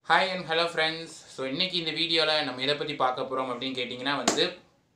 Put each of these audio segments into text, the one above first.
hi and hello friends so இன்னைக்கு இந்த வீடியோவில் நம்ம எதை பற்றி பார்க்க போகிறோம் அப்படின்னு கேட்டிங்கன்னா வந்து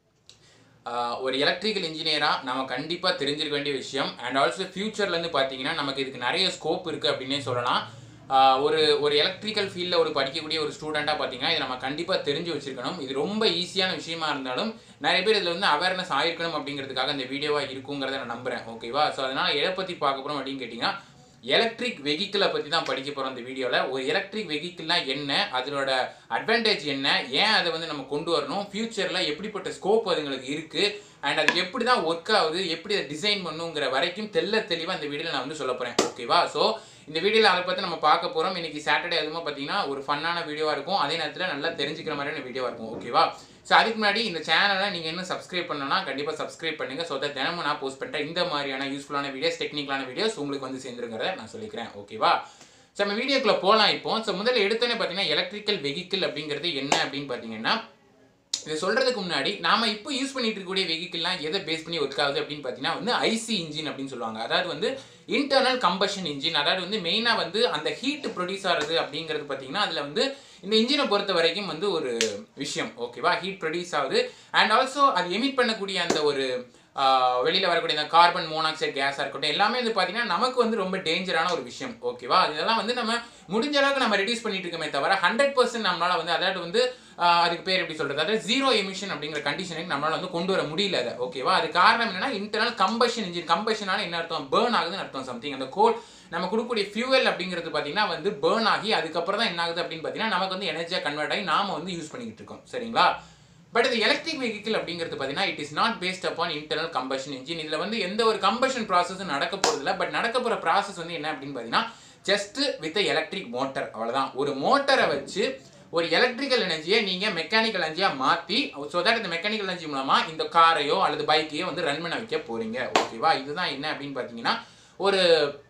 ஆஹ், ஒரு எலக்ட்ரிக்கல் இன்ஜினியராக நம்ம கண்டிப்பாக தெரிஞ்சிருக்க வேண்டிய விஷயம் அண்ட் ஆல்சோ ஃப்யூச்சர்லேருந்து பார்த்தீங்கன்னா நமக்கு இதுக்கு நிறைய ஸ்கோப் இருக்குது அப்படின்னே சொல்லலாம் ஆஹ், ஒரு ஒரு எலக்ட்ரிக்கல் ஃபீல்டில் ஒரு படிக்கக்கூடிய ஒரு ஸ்டூடெண்ட்டாக பார்த்தீங்கன்னா இதை நம்ம கண்டிப்பாக தெரிஞ்சு வச்சிருக்கணும் இது ரொம்ப ஈஸியான விஷயமா இருந்தாலும் நிறைய பேர் இதில் வந்து அவேர்னஸ் ஆயிருக்கணும் அப்படிங்கிறதுக்காக இந்த வீடியோவாக இருக்குங்கிறத நான் நம்புகிறேன் ஓகேவா ஸோ அதனால் எதை பற்றி பார்க்க போகிறோம் அப்படின்னு கேட்டிங்கன்னா எலக்ட்ரிக் வெஹிக்கிளை பற்றி தான் படிக்க போகிறோம் இந்த வீடியோவில் ஒரு எலக்ட்ரிக் வெஹிக்கிள்னா என்ன அதனோட அட்வான்டேஜ் என்ன ஏன் அதை வந்து நம்ம கொண்டு வரணும் ஃப்யூச்சரில் எப்படிப்பட்ட ஸ்கோப் அதுங்களுக்கு இருக்குது அண்ட் அது எப்படி தான் ஒர்க் ஆகுது எப்படி அதை டிசைன் பண்ணுங்கிற வரைக்கும் தெல்ல தெளிவாக இந்த வீடியோவில் நான் வந்து சொல்ல போகிறேன் ஓகேவா ஸோ இந்த வீடியோவில் அதை பற்றி நம்ம பார்க்க போகிறோம் இன்னைக்கு சாட்டர்டே அதுமா பார்த்தீங்கன்னா ஒரு ஃபன்னான வீடியோவாக இருக்கும் அதே நேரத்தில் நல்லா தெரிஞ்சுக்கிற மாதிரியான வீடியோவாக இருக்கும் ஓகேவா ஸோ அதுக்கு முன்னாடி இந்த சேனலை நீங்கள் இன்னும் சப்ஸ்கிரைப் பண்ணணும்னா கண்டிப்பாக சப்ஸ்கிரைப் பண்ணுங்க ஸோ தட் தினமும் நான் போஸ்ட் பண்ணுற இந்த மாதிரியான யூஸ்ஃபுல்லான வீடியோஸ் டெக்னிக்கலான வீடியோஸ் உங்களுக்கு வந்து சேர்ந்துருங்கிறத நான் சொல்லிக்கிறேன் ஓகேவா ஸோ நம்ம வீடியோக்குள்ள போகலாம் இப்போ ஸோ முதல்ல எடுத்தோன்னே பார்த்தீங்கன்னா எலக்ட்ரிக்கல் வெஹிக்கிள் அப்படிங்கிறது என்ன அப்படின்னு பார்த்தீங்கன்னா இதை சொல்றதுக்கு முன்னாடி நாம இப்போ யூஸ் பண்ணிட்டு இருக்கக்கூடிய வெஹிக்கிள்லாம் எதை பேஸ் பண்ணி ஒர்க் ஆகுது அப்படின்னு பார்த்தீங்கன்னா வந்து ஐசி இன்ஜின் அப்படின்னு சொல்லுவாங்க அதாவது வந்து இன்டர்னல் கம்பஷன் இன்ஜின் அதாவது வந்து மெயினாக வந்து அந்த ஹீட் ப்ரொடியூஸ் ஆகிறது அப்படிங்கிறது பார்த்தீங்கன்னா அதில் வந்து இந்த இன்ஜினை பொறுத்த வரைக்கும் வந்து ஒரு விஷயம் ஓகேவா ஹீட் ப்ரொடியூஸ் ஆகுது அண்ட் ஆல்சோ அது எமிட் பண்ணக்கூடிய அந்த ஒரு ஆஹ், வெளியில வரக்கூடிய இந்த கார்பன் மோனாக்சைடு கேஸாக இருக்கட்டும் எல்லாமே வந்து பார்த்தீங்கன்னா நமக்கு வந்து ரொம்ப டேஞ்சரான ஒரு விஷயம் ஓகேவா இதெல்லாம் வந்து நம்ம முடிஞ்ச அளவுக்கு நம்ம ரெடியூஸ் பண்ணிட்டு இருக்கோமே தவிர ஹண்ட்ரட் பர்சன்ட் நம்மளால வந்து அதாவது வந்து ஆஹ், அதுக்கு பேர் எப்படி சொல்றது அதாவது ஜீரோ எமிஷன் அப்படிங்கிற கண்டிஷனுக்கு நம்மளால வந்து கொண்டு வர முடியல அதை ஓகேவா அது காரணம் என்னன்னா இன்டர்னல் கம்பஷன் இன்ஜின் கம்பஷனால என்ன அர்த்தம் பேர்ன் ஆகுதுன்னு அர்த்தம் சம்திங் அந்த கோல் நம்ம கொடுக்கக்கூடிய ஃபியூவல் அப்படிங்கிறது பார்த்தீங்கன்னா வந்து பேர்ன் ஆகி அதுக்கப்புறம் தான் என்ன ஆகுது அப்படின்னு பார்த்தீங்கன்னா நமக்கு வந்து எனர்ஜியாக கன்வெர்ட் ஆகி நாம வந்து யூஸ் பண்ணிக்கிட்டு இருக்கோம் சரிங்களா பட் இது எலக்ட்ரிக் வெஹிக்கிள் அப்படிங்கிறது பார்த்தீங்கன்னா it is not based upon internal combustion engine இதில் வந்து எந்த ஒரு கம்பஷன் ப்ராசஸும் நடக்க போகிறதில்ல பட் நடக்க போகிற ப்ராசஸ் வந்து என்ன அப்படின்னு பார்த்தீங்கன்னா ஜஸ்ட் வித் எலக்ட்ரிக் மோட்டர் அவ்வளோதான் ஒரு மோட்டரை வச்சு ஒரு எலக்ட்ரிக்கல் எனர்ஜியை நீங்கள் மெக்கானிக்கல் எனர்ஜியாக மாற்றி ஸோ தட் இந்த மெக்கானிக்கல் எனர்ஜி மூலமாக இந்த காரையோ அல்லது பைக்கையோ வந்து ரன் பண்ண வைக்க போகிறீங்க ஓகேவா இதுதான் என்ன அப்படின்னு பார்த்தீங்கன்னா ஒரு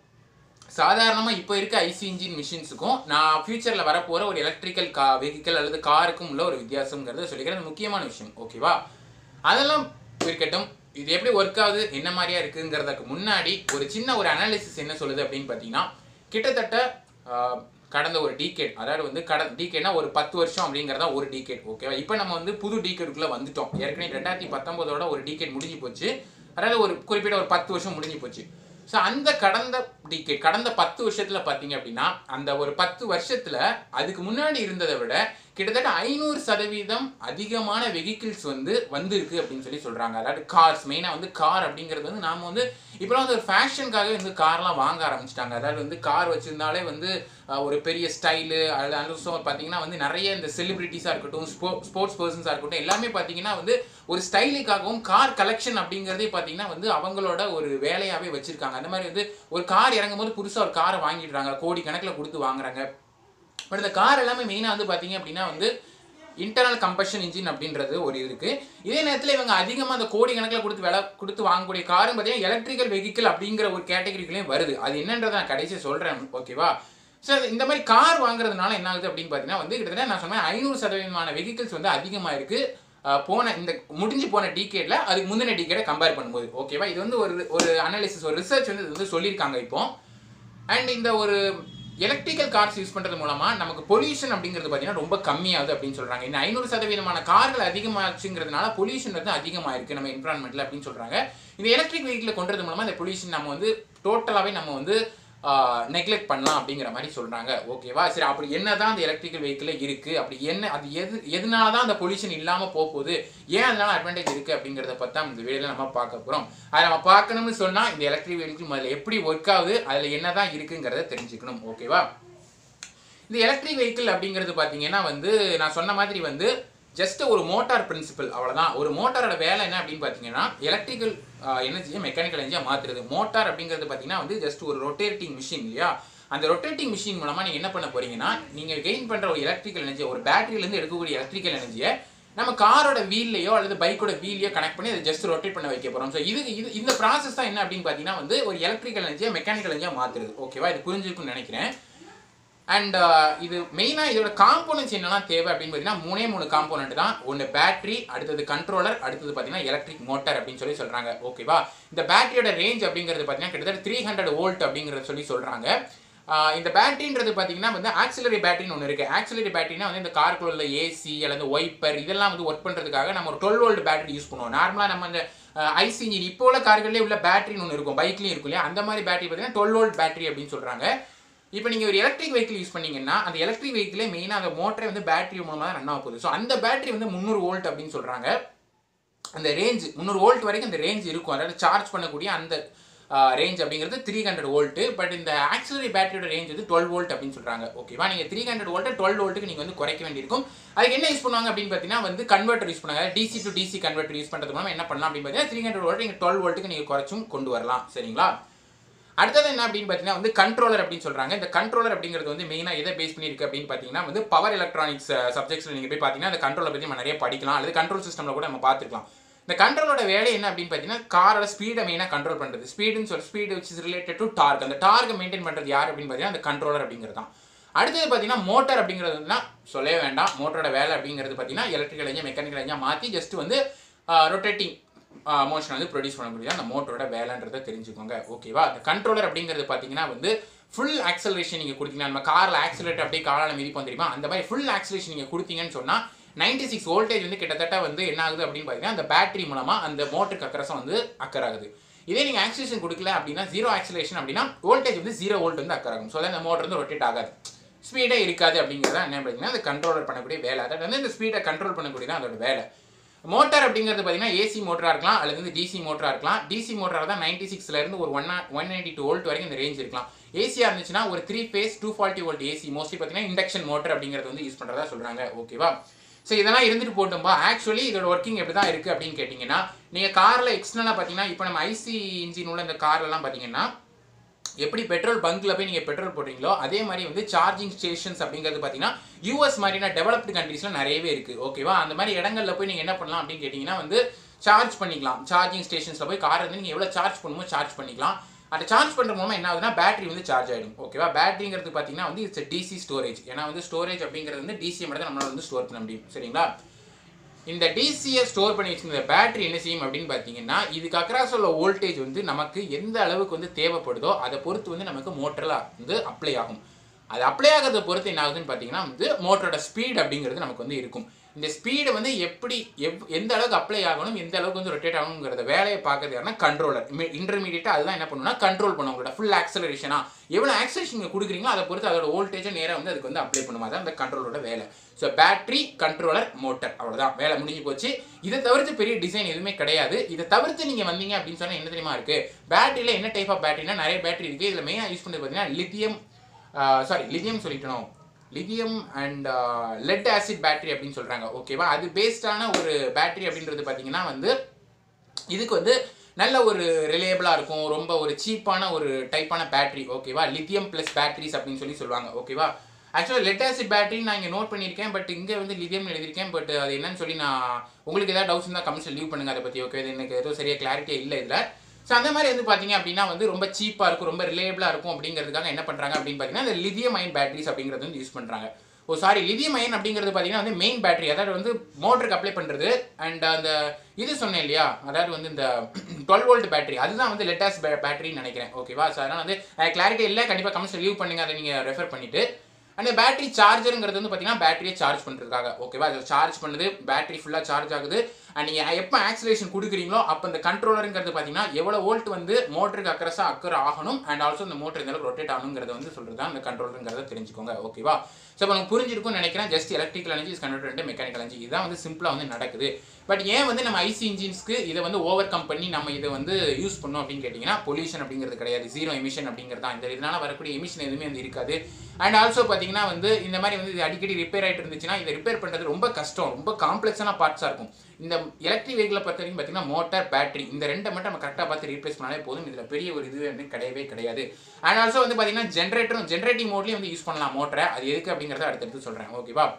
சாதாரணமாக இப்போ இருக்க ஐசி இன்ஜின் மிஷின்ஸுக்கும் நான் ஃபியூச்சரில் வரப்போகிற ஒரு எலக்ட்ரிக்கல் கா வெஹிக்கல் அல்லது காருக்கும் உள்ள ஒரு வித்தியாசங்கிறத சொல்லிக்கிறேன் அது முக்கியமான விஷயம் ஓகேவா அதெல்லாம் இருக்கட்டும் இது எப்படி ஒர்க் ஆகுது என்ன மாதிரியா இருக்குங்கிறதுக்கு முன்னாடி ஒரு சின்ன ஒரு அனாலிசிஸ் என்ன சொல்லுது அப்படின்னு பார்த்தீங்கன்னா கிட்டத்தட்ட ஆஹ், கடந்த ஒரு டீகேட் அதாவது வந்து கட டீகேட்னா ஒரு பத்து வருஷம் அப்படிங்கிறதா ஒரு டீகேட் ஓகேவா இப்போ நம்ம வந்து புது டீகேட்டுக்குள்ளே வந்துட்டோம் ஏற்கனவே ரெண்டாயிரத்தி பத்தொம்போதோட ஒரு டீகேட் முடிஞ்சு போச்சு அதாவது ஒரு குறிப்பிட்ட ஒரு பத்து வருஷம் முடிஞ்சு போச்சு ஸோ அந்த கடந்த டிகேட் கடந்த பத்து வருஷத்துல பார்த்தீங்க அப்படின்னா அந்த ஒரு பத்து வருஷத்துல அதுக்கு முன்னாடி இருந்ததை விட கிட்டத்தட்ட ஐநூறு சதவீதம் அதிகமான வெஹிக்கிள்ஸ் வந்து வந்திருக்கு அப்படின்னு சொல்லி சொல்றாங்க அதாவது கார்ஸ் மெயினாக வந்து கார் அப்படிங்கிறது வந்து நாம வந்து இப்போலாம் வந்து ஒரு ஃபேஷனுக்காகவே வந்து கார்லாம் வாங்க ஆரம்பிச்சிட்டாங்க அதாவது வந்து கார் வச்சிருந்தாலே வந்து அஹ், ஒரு பெரிய ஸ்டைலு அது ஆல்சோ பார்த்தீங்கன்னா வந்து நிறைய இந்த செலிபிரிட்டிஸாக இருக்கட்டும் ஸ்போ ஸ்போர்ட்ஸ் பர்சன்ஸாக இருக்கட்டும் எல்லாமே பார்த்தீங்கன்னா வந்து ஒரு ஸ்டைலுக்காகவும் கார் கலெக்ஷன் அப்படிங்கிறதே பார்த்தீங்கன்னா வந்து அவங்களோட ஒரு வேலையாகவே வச்சிருக்காங்க அந்த மாதிரி வந்து ஒரு கார் இறங்கும் போது புதுசாக ஒரு காரை வாங்கிடுறாங்க கோடி கணக்கில் கொடுத்து வாங்குறாங்க பட் இந்த கார் எல்லாமே மெயினாக வந்து பார்த்தீங்க அப்படின்னா வந்து இன்டர்னல் கம்பஷன் இன்ஜின் அப்படின்றது ஒரு இது இருக்கு இதே நேரத்தில் இவங்க அதிகமாக அந்த கோடி கணக்கில் கொடுத்து விலை கொடுத்து வாங்கக்கூடிய காரும் பார்த்தீங்கன்னா எலக்ட்ரிக்கல் வெஹிக்கிள் அப்படிங்கிற ஒரு கேட்டகரிக்குள்ளேயும் வருது அது என்னன்றதை நான் கடைசி சொல்கிறேன் ஓகேவா ஸோ இந்த மாதிரி கார் வாங்குறதுனால என்ன ஆகுது அப்படின்னு பார்த்தீங்கன்னா வந்து கிட்டத்தட்ட நான் சொன்னேன் ஐநூறு சதவீதமான வெஹிக்கிள்ஸ் வந்து அதிகமாக இருக்கு அஹ் போன இந்த முடிஞ்சு போன டிகேட்ல அதுக்கு முந்தின டிகேட்டை கம்பேர் பண்ணும்போது ஓகேவா இது வந்து ஒரு ஒரு அனாலிசிஸ் ஒரு ரிசர்ச் வந்து இது வந்து சொல்லியிருக்காங்க இப்போ அண்ட் இந்த ஒரு எலக்ட்ரிக்கல் கார்ஸ் யூஸ் பண்ணுறது மூலமா நமக்கு பொல்யூஷன் அப்படிங்கிறது பார்த்தீங்கன்னா ரொம்ப கம்மியாகுது அப்படின்னு சொல்றாங்க இந்த ஐநூறு சதவீதமான கார்கள் அதிகமாச்சுங்கிறதுனால பொல்யூஷன் வந்து அதிகமாக இருக்கு நம்ம என்விரான்மெண்ட்ல அப்படின்னு சொல்றாங்க இந்த எலக்ட்ரிக் வெஹிக்கிளை கொண்டது மூலமா இந்த பொல்யூஷன் நம்ம வந்து டோட்டலாகவே நம்ம வந்து நெக்லெக்ட் பண்ணலாம் அப்படிங்கிற மாதிரி சொல்றாங்க ஓகேவா சரி அப்படி என்னதான் அந்த எலக்ட்ரிக்கல் வெஹிக்கிள் இருக்கு அப்படி என்ன அது எது எதனால தான் அந்த பொல்யூஷன் இல்லாம போக போகுது ஏன் அதனால அட்வான்டேஜ் இருக்கு அப்படிங்கிறத பத்தி தான் இந்த வீடியோல நம்ம பார்க்க போறோம் அதை நம்ம பார்க்கணும்னு சொன்னா இந்த எலக்ட்ரிக் வெஹிக்கிள் முதல்ல எப்படி ஒர்க் ஆகுது அதுல என்னதான் இருக்குங்கிறத தெரிஞ்சுக்கணும் ஓகேவா இந்த எலக்ட்ரிக் வெஹிக்கிள் அப்படிங்கிறது பார்த்தீங்கன்னா வந்து நான் சொன்ன மாதிரி வந்து ஜஸ்ட் ஒரு மோட்டார் பிரின்சிபல் அவ்வளவுதான் ஒரு மோட்டாரோட வேலை என்ன அப்படின்னு பார்த்தீங்கன்னா எலக்ட்ரிக்கல் எனர்ஜியை மெக்கானிக்கல் எனர்ஜியாக மாற்றுறது மோட்டார் அப்படிங்கிறது பார்த்தீங்கன்னா வந்து ஜஸ்ட் ஒரு ரொட்டேட்டிங் மிஷின் இல்லையா அந்த ரொட்டேட்டிங் மிஷின் மூலமாக நீங்கள் என்ன பண்ண போறீங்கன்னா நீங்கள் கெயின் பண்ணுற ஒரு எலக்ட்ரிக்கல் எனர்ஜி ஒரு பேட்டரியிலேருந்து எடுக்கக்கூடிய எலக்ட்ரிக்கல் எனர்ஜியை நம்ம காரோட வீல்லையோ அல்லது பைக்கோட வீல்லையோ கனெக்ட் பண்ணி அதை ஜஸ்ட் ரொட்டேட் பண்ண வைக்க போகிறோம் ஸோ இது இது இந்த ப்ராசஸ் தான் என்ன அப்படின்னு பார்த்தீங்கன்னா வந்து ஒரு எலக்ட்ரிக்கல் எனர்ஜியை மெக்கானிக்கல் எனர்ஜியாக மாற்றுறது ஓகேவா இது புரிஞ்சிருக்கும்னு நினைக்கிறேன் அண்ட் இது மெயினாக இதோட காம்போனன்ட்ஸ் என்னெல்லாம் தேவை அப்படின்னு பார்த்தீங்கன்னா மூணே மூணு காம்போனன்ட் தான் ஒன்று பேட்டரி அடுத்தது கண்ட்ரோலர் அடுத்தது பார்த்தீங்கன்னா எலக்ட்ரிக் மோட்டார் அப்படின்னு சொல்லி சொல்கிறாங்க ஓகேவா இந்த பேட்டரியோட ரேஞ்ச் அப்படிங்கிறது பார்த்தீங்கன்னா கிட்டத்தட்ட த்ரீ ஹண்ட்ரட் வோல்ட் அப்படிங்கிறத சொல்லி சொல்கிறாங்க ஆஹ் இந்த பேட்டரின்றது பார்த்தீங்கன்னா வந்து ஆக்சிலரி பேட்டரின்னு ஒன்று இருக்குது ஆக்சிலரி பேட்டரினா வந்து இந்த காருக்குள்ள உள்ள ஏசி அல்லது ஒய்ப்பர் இதெல்லாம் வந்து ஒர்க் பண்ணுறதுக்காக நம்ம ஒரு டுவெல் வோல்ட் பேட்டரி யூஸ் பண்ணுவோம் நார்மலாக நம்ம இந்த ஐசி இன்ஜின் இப்போ உள்ள கார்களே உள்ள பேட்டரின்னு ஒன்று இருக்கும் பைக்லேயும் இருக்கும் இல்லையா அந்த மாதிரி பேட்டரி பார்த்தீங்கன்னா டுவெல் வோல்ட் பேட்டரி அப்படின்னு சொல்கிறாங்க இப்போ நீங்கள் ஒரு எலக்ட்ரிக் வெஹிக்கிள் யூஸ் பண்ணீங்கன்னா அந்த எலக்ட்ரிக் வெஹிக்கிளே மெயினாக அந்த மோட்டரே வந்து பேட்டரி மூலமாக தான் ரன் ஆக போகுது ஸோ அந்த பேட்டரி வந்து முந்நூறு வோல்ட் அப்படின்னு சொல்கிறாங்க அந்த ரேஞ்ச் முந்நூறு வோல்ட் வரைக்கும் அந்த ரேஞ்ச் இருக்கும் அதாவது சார்ஜ் பண்ணக்கூடிய அந்த ரேஞ்ச் அப்படிங்கிறது த்ரீ ஹண்ட்ரட் வோல்ட்டு பட் இந்த ஆக்சிலரி பேட்டரியோட ரேஞ்ச் வந்து டுவெல் வோல்ட் அப்படின்னு சொல்கிறாங்க ஓகேவா நீங்கள் த்ரீ ஹண்ட்ரட் வோல்ட்டை டுவெல் வோல்ட்டுக்கு நீங்கள் வந்து குறைக்க வேண்டியிருக்கும் அதுக்கு என்ன யூஸ் பண்ணுவாங்க அப்படின்னு பார்த்தீங்கன்னா வந்து கன்வெர்ட்டர் யூஸ் பண்ணாங்க DC to DC converter use பண்ணுறது மூலம் என்ன பண்ணலாம் அப்படின்னு பார்த்தீங்கன்னா த்ரீ ஹண்ட்ரட் வோல்ட் நீங்கள் டுவெல் வோல்ட்டுக்கு நீங்கள் குறைச்சும் கொண்டு வரலாம் சரிங்களா அடுத்தது என்ன அப்படின்னு பார்த்தீங்கன்னா வந்து கண்ட்ரோலர் அப்படின்னு சொல்றாங்க இந்த கண்ட்ரோலர் அப்படிங்கிறது வந்து மெயினாக எதை பேஸ் பண்ணியிருக்கு அப்படின்னு பார்த்தீங்கன்னா வந்து பவர் எலக்ட்ரானிக்ஸ் சப்ஜெக்ட்ஸில் நீங்கள் போய் பார்த்தீங்கன்னா அந்த கண்ட்ரோலை பற்றி நம்ம நிறைய படிக்கலாம் அல்லது கண்ட்ரோல் சிஸ்டமில் கூட நம்ம பார்த்துக்கலாம் இந்த கண்ட்ரோலோட வேலை என்ன அப்படின்னு பார்த்தீங்கன்னா காரோட ஸ்பீடை மெயினாக கண்ட்ரோல் பண்ணுறது ஸ்பீடுன்னு சொல்லி speed which is related to torque அந்த டார்க்கை மெயின்டைன் பண்ணுறது யார் அப்படின்னு பார்த்தீங்கன்னா அந்த கண்ட்ரோலர் அப்படிங்கிறது தான் அடுத்தது பார்த்தீங்கன்னா மோட்டார் அப்படிங்கிறது வந்து சொல்லவே வேண்டாம் மோட்டரோட வேலை அப்படிங்கிறது பார்த்தீங்கன்னா எலக்ட்ரிக்கல் எஞ்சா மெக்கானிக்கல் எஞ்சா மாற்றி ஜஸ்ட் வந்து ரொட்டேட்டிங் மோஷன் வந்து ப்ரொடியூஸ் பண்ணக்கூடிய அந்த மோட்டரோட வேலைன்றதை தெரிஞ்சுக்கோங்க ஓகேவா அந்த கண்ட்ரோலர் அப்படிங்கிறது பார்த்தீங்கன்னா வந்து ஃபுல் ஆக்சலரேஷன் நீங்கள் கொடுத்தீங்கன்னா நம்ம காரில் ஆக்சலேட்டர் அப்படியே காலால் மிதிப்போம் தெரியுமா அந்த மாதிரி ஃபுல் ஆக்சலேஷன் நீங்கள் கொடுத்தீங்கன்னு சொன்னால் நைன்டி சிக்ஸ் வோல்டேஜ் வந்து கிட்டத்தட்ட வந்து என்ன ஆகுது அப்படின்னு பார்த்தீங்கன்னா அந்த பேட்டரி மூலமாக அந்த மோட்டருக்கு அக்கரசம் வந்து அக்கறாகுது இதே நீங்கள் ஆக்சிலேஷன் கொடுக்கல அப்படின்னா ஜீரோ ஆக்சிலேஷன் அப்படின்னா வோல்டேஜ் வந்து ஜீரோ வோல்ட் வந்து அக்கறாகும் ஸோ அந்த மோட்டர் வந்து ரொட்டேட் ஆகாது ஸ்பீடே இருக்காது அப்படிங்கிறத என்ன பார்த்தீங்கன்னா அந்த கண்ட்ரோலர் பண்ணக்கூடிய வேலை அதாவது வந்து இந்த ஸ்பீடை கண்ட்ரோல் பண்ணக்கூடியதான் அதோட வேலை மோட்டார் அப்படிங்கிறது பார்த்தீங்கன்னா ஏசி மோட்டராக இருக்கலாம் அல்லது வந்து டிசி மோட்டராக இருக்கலாம் டிசி மோட்டராக தான் நைன்டி சிக்ஸ்லேருந்து ஒரு one one ninety two volt வரைக்கும் இந்த ரேஞ்ச் இருக்கலாம் ஏசியாக இருந்துச்சுன்னா ஒரு three phase two forty volt AC mostly பார்த்தீங்கன்னா இண்டக்ஷன் மோட்டர் அப்படிங்கிறது வந்து யூஸ் பண்ணுறதா சொல்கிறாங்க ஓகேவா ஸோ இதெல்லாம் இருந்துட்டு போட்டும்பா ஆக்சுவலி இதோட ஒர்க்கிங் எப்படி தான் இருக்குது அப்படின்னு கேட்டிங்கன்னா நீங்கள் காரில் எக்ஸ்டர்னலாக பார்த்தீங்கன்னா இப்போ நம்ம ஐசி இன்ஜின் உள்ள இந்த கார்லலாம் பார்த்தீங்கன்னா எப்படி பெட்ரோல் பங்க்ல போய் நீங்கள் பெட்ரோல் போடுறீங்களோ அதே மாதிரி வந்து சார்ஜிங் ஸ்டேஷன்ஸ் அப்படிங்கிறது பார்த்தீங்கன்னா யூஎஸ் மாதிரியான டெவலப்டு கண்ட்ரீஸ்ல நிறையவே இருக்குது ஓகேவா அந்த மாதிரி இடங்கள்ல போய் நீங்கள் என்ன பண்ணலாம் அப்படின்னு கேட்டிங்கன்னா வந்து சார்ஜ் பண்ணிக்கலாம் சார்ஜிங் ஸ்டேஷன்ஸில் போய் கார் வந்து நீங்கள் எவ்வளோ சார்ஜ் பண்ணுமோ சார்ஜ் பண்ணிக்கலாம் அந்த சார்ஜ் பண்ணுற மூலமாக என்ன ஆகுதுன்னா பேட்டரி வந்து சார்ஜ் ஆகிடும் ஓகேவா பேட்டரிங்கிறது பார்த்தீங்கன்னா வந்து இட்ஸ் டிசி ஸ்டோரேஜ் ஏன்னா வந்து ஸ்டோரேஜ் அப்படிங்கிறது வந்து டிசி மட்டும் தான் நம்மளால வந்து ஸ்டோர் பண்ண முடியும் சரிங்களா இந்த டிசியை ஸ்டோர் பண்ணி வச்சிருந்த பேட்டரி என்ன செய்யும் அப்படின்னு பார்த்தீங்கன்னா இதுக்கு அக்ராஸ் உள்ள வோல்டேஜ் வந்து நமக்கு எந்த அளவுக்கு வந்து தேவைப்படுதோ அதை பொறுத்து வந்து நமக்கு மோட்டரில் வந்து அப்ளை ஆகும் அது அப்ளை ஆகிறத பொறுத்து என்ன ஆகுதுன்னு பார்த்தீங்கன்னா வந்து மோட்டரோட ஸ்பீட் அப்படிங்கிறது நமக்கு வந்து இருக்கும் இந்த ஸ்பீடு வந்து எப்படி எவ் எந்த அளவுக்கு அப்ளை ஆகணும் எந்த அளவுக்கு வந்து ரொட்டேட் ஆகணுங்கிறத வேலையை பார்க்கறது யாருன்னா கண்ட்ரோலர் இன்டர்மீடியட்டாக அதுதான் என்ன பண்ணுன்னா கண்ட்ரோல் பண்ணும் உங்களோட ஃபுல் ஆக்சலரேஷனா எவ்வளோ ஆக்சலேஷன் நீங்கள் கொடுக்குறீங்களோ அதை பொறுத்து அதோட வோல்டேஜை நேராக வந்து அதுக்கு வந்து அப்ளை பண்ணும் அதான் அந்த கண்ட்ரோலோட வேலை ஸோ பேட்டரி கண்ட்ரோலர் மோட்டர் அவ்வளோதான் வேலை முடிஞ்சு போச்சு இதை தவிர்த்து பெரிய டிசைன் எதுவுமே கிடையாது இதை தவிர்த்து நீங்கள் வந்தீங்க அப்படின்னு சொன்னால் என்ன தெரியுமா இருக்குது பேட்டரியில் என்ன டைப் ஆஃப் பேட்டரினா நிறைய பேட்டரி இருக்குது இதில் மெயினாக யூஸ் பண்ணி பார்த்தீங்கன்னா லித்தியம் சாரி லித்தியம் சொல்லிட்டணும் lithium and lead acid battery அப்படின்னு சொல்கிறாங்க ஓகேவா அது பேஸ்டான ஒரு பேட்டரி அப்படின்றது பார்த்தீங்கன்னா வந்து இதுக்கு வந்து நல்ல ஒரு ரிலேபிளாக இருக்கும் ரொம்ப ஒரு சீப்பான ஒரு டைப்பான பேட்டரி ஓகேவா லித்தியம் ப்ளஸ் பேட்டரிஸ் அப்படின்னு சொல்லி சொல்லுவாங்க ஓகேவா ஆக்சுவலாக லெட் ஆசிட் பேட்டரி நான் இங்கே நோட் பண்ணியிருக்கேன் பட் இங்கே வந்து லித்தியம் எழுதியிருக்கேன் பட் அது என்னன்னு சொல்லி நான் உங்களுக்கு ஏதாவது டவுட்ஸ் இருந்தால் கமெண்ட்ஸில் லீவ் பண்ணுங்க அதை பற்றி ஓகே இது எனக்கு எதுவும் சரியாக கிளாரிட்டியாக இல்லை இதில் ஸோ அந்த மாதிரி வந்து பார்த்தீங்க அப்படின்னா வந்து ரொம்ப சீப்பாக இருக்கும் ரொம்ப ரிலேபிளாக இருக்கும் அப்படிங்கிறதுக்காக என்ன பண்ணுறாங்க அப்படின்னு பார்த்தீங்கன்னா இந்த லிதியம் அயன் பேட்டரிஸ் அப்படிங்கிறது வந்து யூஸ் பண்ணுறாங்க ஓ சாரி லிதியம் அயன் அப்படிங்கிறது பார்த்தீங்கன்னா வந்து மெயின் பேட்டரி அதாவது வந்து மோட்டருக்கு அப்ளை பண்ணுறது அண்ட் அந்த இது சொன்னேன் இல்லையா அதாவது வந்து இந்த டுவெல் வோல்ட் பேட்டரி அதுதான் வந்து லெட்டாஸ் பேட்டரின்னு நினைக்கிறேன் ஓகேவா ஸோ அதனால் வந்து கிளாரிட்டி இல்லை கண்டிப்பாக கமெண்ட்ஸில் லீவ் பண்ணுங்க அதை நீங்கள் ரெஃபர் பண்ணிட்டு அந்த பேட்டரி சார்ஜருங்கிறது வந்து பார்த்தீங்கன்னா பேட்டரியை சார்ஜ் பண்ணுறதுக்காக ஓகேவா அது சார்ஜ் பண்ணுது பேட்டரி ஃபுல்லாக சார்ஜ் ஆகுது அண்ட் நீங்கள் எப்போ ஆக்சிலேஷன் கொடுக்குறீங்களோ அப்போ இந்த கண்ட்ரோலருங்கிறது பார்த்தீங்கன்னா எவ்வளோ வோல்ட் வந்து மோட்டருக்கு அக்கரஸாக அக்கர் ஆகணும் அண்ட் ஆல்சோ இந்த மோட்டர் இந்த அளவுக்கு ரொட்டேட் ஆகணுங்கிறத வந்து சொல்கிறது தான் இந்த கண்ட்ரோலருங்கிறத தெரிஞ்சுக்கோங்க ஓகேவா ஸோ இப்போ நமக்கு புரிஞ்சிருக்கும்னு நினைக்கிறேன் just electrical energy is convert mechanical energy இதுதான் வந்து சிம்பிளாக வந்து நடக்குது பட் ஏன் வந்து நம்ம ஐசி இன்ஜின்ஸ்க்கு இதை வந்து ஓவர் கம் பண்ணி நம்ம இதை வந்து யூஸ் பண்ணோம் அப்படின்னு கேட்டிங்கன்னா பொல்யூஷன் அப்படிங்கிறது கிடையாது ஜீரோ எமிஷன் அப்படிங்கிறது தான் இந்த இதனால வரக்கூடிய எமிஷன் எதுவுமே வந்து இருக்காது அண்ட் ஆல்சோ பார்த்தீங்கன்னா வந்து இந்த மாதிரி வந்து இது அடிக்கடி ரிப்பேர் ஆகிட்டு இருந்துச்சுன்னா இதை ரிப்பேர் பண்ணுறது ரொம்ப கஷ்டம் ரொம்ப காம்ப்ளெக்ஸான பார்ட்ஸாக இருக்கும் இந்த எலக்ட்ரிக் வெஹிக்கிளை பொறுத்த வரைக்கும் பார்த்தீங்கன்னா மோட்டார் பேட்டரி இந்த ரெண்டை மட்டும் நம்ம கரெக்டாக பார்த்து ரீப்ளேஸ் பண்ணாலே போதும் இதில் பெரிய ஒரு இதுவே வந்து கிடையவே கிடையாது அண்ட் ஆல்சோ வந்து பார்த்தீங்கன்னா ஜென்ரேட்டரும் ஜென்ரேட்டிங் மோட்லேயும் வந்து யூஸ் பண்ணலாம் மோட்டரை அது எதுக்கு அப்படிங்கிறத அடுத்தடுத்து சொல்கிறேன் ஓகேவா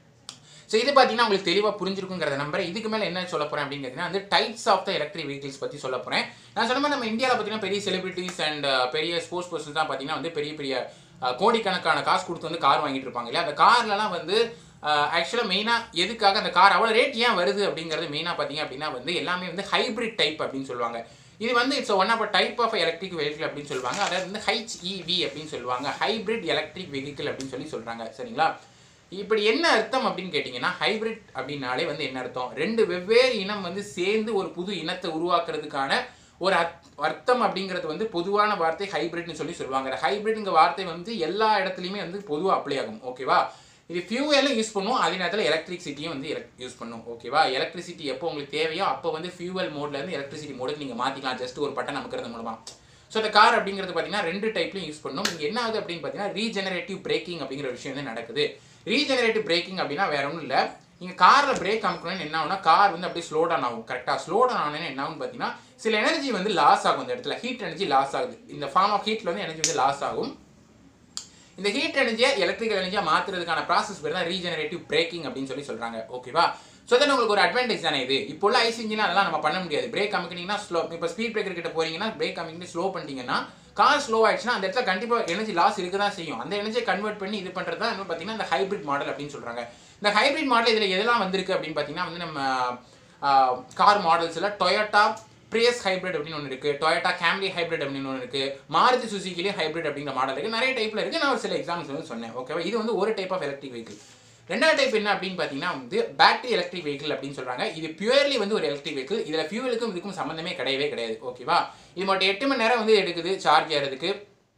ஸோ இது பார்த்தீங்கன்னா உங்களுக்கு தெளிவாக புரிஞ்சிருக்குங்கிறத நம்புறேன் இதுக்கு மேலே என்ன சொல்ல போகிறேன் அப்படின்னு கேட்டிங்கன்னா வந்து types of the electric vehicles பற்றி சொல்ல போகிறேன் நான் சொன்ன மாதிரி நம்ம இந்தியாவில் பார்த்தீங்கன்னா பெரிய செலிபிரிட்டிஸ் அண்ட் பெரிய ஸ்போர்ட்ஸ் பர்சன்ஸ் தான் பார்த்தீங்கன்னா வந்து பெரிய பெரிய அஹ், கோடிக்கணக்கான காசு கொடுத்து வந்து கார் வாங்கிட்டு இருப்பாங்க இல்லையா அந்த கார்லலாம் வந்து ஆக்சுவலாக மெயினாக எதுக்காக அந்த கார் அவ்வளோ ரேட் ஏன் வருது அப்படிங்கிறது மெயினாக பார்த்தீங்க அப்படின்னா வந்து எல்லாமே வந்து ஹைபிரிட் டைப் அப்படின்னு சொல்லுவாங்க இது வந்து it's one of type of electric vehicle அப்படின்னு சொல்லுவாங்க அதாவது வந்து ஹெச்இவி அப்படின்னு சொல்லுவாங்க ஹைபிரிட் எலக்ட்ரிக் வெஹிக்கிள் அப்படின்னு சொல்லி சொல்கிறாங்க சரிங்களா இப்படி என்ன அர்த்தம் அப்படின்னு கேட்டிங்கன்னா ஹைபிரிட் அப்படின்னாலே வந்து என்ன அர்த்தம் ரெண்டு வெவ்வேறு இனம் வந்து சேர்ந்து ஒரு புது இனத்தை உருவாக்குறதுக்கான ஒரு அர்த்- அர்த்தம் அப்படிங்கிறது வந்து பொதுவான வார்த்தை ஹைபிரிட்னு சொல்லி சொல்லுவாங்க ஹைபிரிட்ங்கிற வார்த்தை வந்து எல்லா இடத்துலையுமே வந்து பொதுவாக அப்ளை ஆகும் ஓகேவா இது ஃபியூவலும் யூஸ் பண்ணுவோம் அதே நேரத்தில் எலக்ட்ரிசிட்டியும் வந்து யூஸ் பண்ணும் ஓகேவா எலக்ட்ரிசிட்டி எப்போ உங்களுக்கு தேவையோ அப்போ வந்து ஃபியூவல் மோட்லேருந்து எலக்ட்ரிசிட்டி மோடுக்கு நீங்கள் மாற்றிக்கலாம் ஜஸ்ட் ஒரு பட்டன் நமக்கிறது மூலமா ஸோ இந்த கார் அப்படிங்கிறது பார்த்தீங்கன்னா ரெண்டு டைப்லையும் யூஸ் பண்ணும் இங்கே என்ன ஆகுது அப்படின்னு பார்த்தீங்கன்னா ரீஜெனரேட்டிவ் பிரேக்கிங் அப்படிங்கிற விஷயம் வந்து நடக்குது ரீஜெனரேட்டிவ் பிரேக்கிங் அப்படின்னா வேற ஒன்றும் இல்லை நீங்கள் காரில் பிரேக் அமுக்கணும்னு என்ன ஆகும்னா கார் வந்து அப்படியே ஸ்லோ டவுன் ஆகும் கரெக்டாக ஸ்லோ டவுன் ஆனேன்னு என்ன ஆகும்னு பார்த்தீங்கன்னா சில எனர்ஜி வந்து லாஸ் ஆகும் இந்த இடத்துல ஹீட் எனர்ஜி லாஸ் ஆகுது இந்த ஃபார்ம் ஆஃப் ஹீட்டில் வந்து எனர்ஜி வந்து லாஸ் ஆகும் இந்த ஹீட் எனர்ஜியை எலக்ட்ரிக்கல் எனர்ஜியாக மாற்றுறதுக்கான ப்ராசஸ் பேர் தான் ரீஜெனரேட்டிவ் பிரேக்கிங் அப்படின்னு சொல்லி சொல்கிறாங்க ஓகேவா ஸோ தென் உங்களுக்கு ஒரு அட்வான்டேஜ் தானே இது இப்போ உள்ள ஐஸ் இன்ஜின் அதெல்லாம் நம்ம பண்ண முடியாது பிரேக் அமுக்கினீங்கன்னா ஸ்லோ இப்போ ஸ்பீட் பிரேக்கர் கிட்ட போறீங்கன்னா பிரேக் அமுக்கிட்டு ஸ்லோ பண்ணிட்டீங்கன்னா கார் ஸ்லோ ஆயிடுச்சுன்னா அந்த இடத்துல கண்டிப்பாக எனர்ஜி லாஸ் இருக்க தான் செய்யும் அந்த எனர்ஜியை கன்வெர்ட் பண்ணி இது பண்ணுறது தான் இன்னும் பார்த்தீங்கன்னா இந்த ஹைபிரிட் மாடல் அப்படின்னு சொல்கிறாங்க இந்த ஹைபிரிட் மாடல் இதில் எதெல்லாம் வந்திருக்கு அப்படின்னு பார்த்தீங்கன்னா வந்து நம்ம கார் மாடல்ஸில் டொயோட்டா பிரியஸ் ஹைபிரிட் அப்படின்னு ஒன்று இருக்குது டொயோட்டா கேம்ரி ஹைபிரிட் அப்படின்னு ஒன்று இருக்குது மாருதி சுசுக்கிலேயும் ஹைபிரிட் அப்படிங்கிற மாடல் இருக்குது நிறைய டைப்பில் இருக்குது நான் ஒரு சில எக்ஸாம்பிள்ஸ் வந்து சொன்னேன் ஓகேவா இது வந்து ஒரு டைப் ஆஃப் எலக்ட்ரிக் வெஹிக்கிள் ரெண்டாவது டைப் என்ன அப்படின்னு பார்த்தீங்கன்னா வந்து பேட்டரி எலக்ட்ரிக் வெஹிக்கிள் அப்படின்னு சொல்கிறாங்க இது பியூர்லி வந்து ஒரு எலக்ட்ரிக் வெஹிக்கிள் இதில் ஃபியூவலுக்கும் இதுக்கும் சம்மந்தமே கிடையவே கிடையாது ஓகேவா இது மட்டும் எட்டு மணி நேரம் வந்து எடுக்குது சார்ஜ் ஏறதுக்கு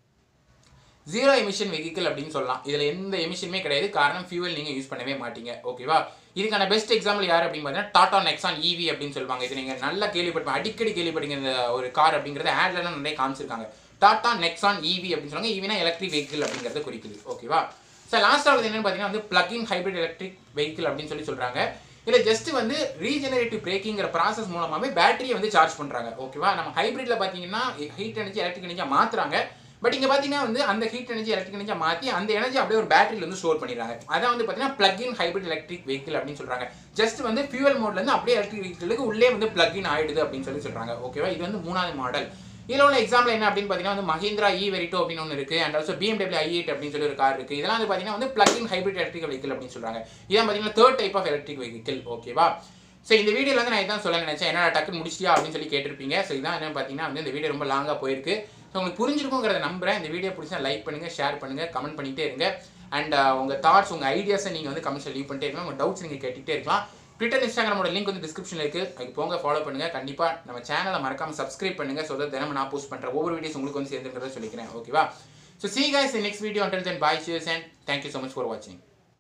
ஜீரோ எமிஷன் வெஹிக்கிள் அப்படின்னு சொல்லலாம் இதில் எந்த எமிஷனுமே கிடையாது காரணம் ஃபியூவல் நீங்கள் யூஸ் பண்ணவே மாட்டீங்க ஓகேவா இதுக்கான பெஸ்ட் எக்ஸாம்பிள் யார் அப்படின்னு பார்த்தீங்கன்னா டாடா நெக்ஸான் ஈவி அப்படின்னு சொல்லுவாங்க இது நீங்கள் நல்லா கேள்விப்பட்ட அடிக்கடி கேள்விப்பட்டீங்க இந்த ஒரு கார் அப்படிங்கிறத ஆட்லலாம் நிறைய காமிச்சிருக்காங்க டாடா நெக்ஸான் ஈவி அப்படின்னு சொல்லுவாங்க ஈவினா எலக்ட்ரிக் வெஹிக்கிள் அப்படிங்கிறத குறிக்குது ஓகேவா சார் லாஸ்ட்டாவது என்னன்னு பார்த்தீங்கன்னா வந்து பிளக்கிங் ஹைபிரிட் எலக்ட்ரிக் வெஹிக்கிள் அப்படின்னு சொல்லி சொல்கிறாங்க இதில் ஜஸ்ட் வந்து ரீஜெனரேட்டிவ் பிரேக்கிங்கிற ப்ராசஸ் மூலமாகவே பேட்டரியை வந்து சார்ஜ் பண்ணுறாங்க ஓகேவா நம்ம ஹைபிரிட்ல பார்த்தீங்கன்னா ஹீட் எனர்ஜி எலக்ட்ரிக் எனர்ஜியாக மாற்றுறாங்க பட் இங்கே பார்த்தீங்கன்னா வந்து அந்த ஹீட் எனர்ஜி எலக்ட்ரிக் எனர்ஜியாக மாற்றி அந்த எனர்ஜி அப்படியே ஒரு பேட்டரியில் வந்து ஸ்டோர் பண்ணிடுறாங்க அதான் வந்து பார்த்தீங்கன்னா plug in hybrid electric vehicle அப்படின்னு சொல்கிறாங்க ஜஸ்ட் வந்து ஃபியூவல் மோட்லேருந்து அப்படியே எலக்ட்ரிக் வெஹிக்கிளுக்கு உள்ளே வந்து பிளக் இன் ஆயிடுது அப்படின்னு சொல்லி சொல்கிறாங்க ஓகேவா இது வந்து மூணாவது மாடல் இதில் உள்ள எக்ஸாம்பிள் என்ன அப்படின்னு பார்த்தீங்கன்னா வந்து மஹிந்திரா இ வெரிட்டோ அப்படின்னு ஒன்று இருக்குது and also BMW i eight அப்படின்னு சொல்லி ஒரு கார் இருக்குது இதெல்லாம் வந்து பார்த்தீங்கன்னா வந்து plug in hybrid electric vehicle அப்படின்னு சொல்கிறாங்க இதான் பார்த்தீங்கன்னா third type of electric vehicle ஓகேவா ஸோ இந்த வீடியோவில் வந்து நான் இதான் சொல்ல நினைச்சேன் என்ன டக்குன்னு முடிச்சிட்டியா அப்படின்னு சொல்லி கேட்டிருப்பீங்க ஸோ இதான் என்ன பார்த்தீங்கன்னா வந்து இந்த வீடியோ ரொம்ப லாங்காக போயிருக்கு ஸோ உங்களுக்கு புரிஞ்சிருக்குங்கிறத நம்புறேன் இந்த வீடியோ பிடிச்சா லைக் பண்ணுங்கள் ஷேர் பண்ணுங்கள் கமெண்ட் பண்ணிகிட்டே இருங்க அண்ட் உங்கள் தாட்ஸ் உங்கள் ஐடியாஸை நீங்கள் வந்து கமெண்ட்ஸில் லீவ் பண்ணிட்டே இருக்கலாம் உங்கள் டவுட்ஸ் நீங்கள் கேட்டுகிட்டே இருக்கலாம் ட்விட்டர் இன்ஸ்டாகிராமோட லிங்க் வந்து டிஸ்கிரிப்ஷனில் இருக்குது அதுக்கு போங்க ஃபாலோ பண்ணுங்கள் கண்டிப்பாக நம்ம சேனலை மறக்காம சப்ஸ்கிரைப் பண்ணுங்கள் ஸோ தட் தினமும் நான் போஸ்ட் பண்ணுற ஒவ்வொரு வீடியோஸ் உங்களுக்கு வந்து சேர்ந்துருக்கிறத சொல்லிக்கிறேன் ஓகேவா so see guys in next video until then bye cheers and thank you so much for watching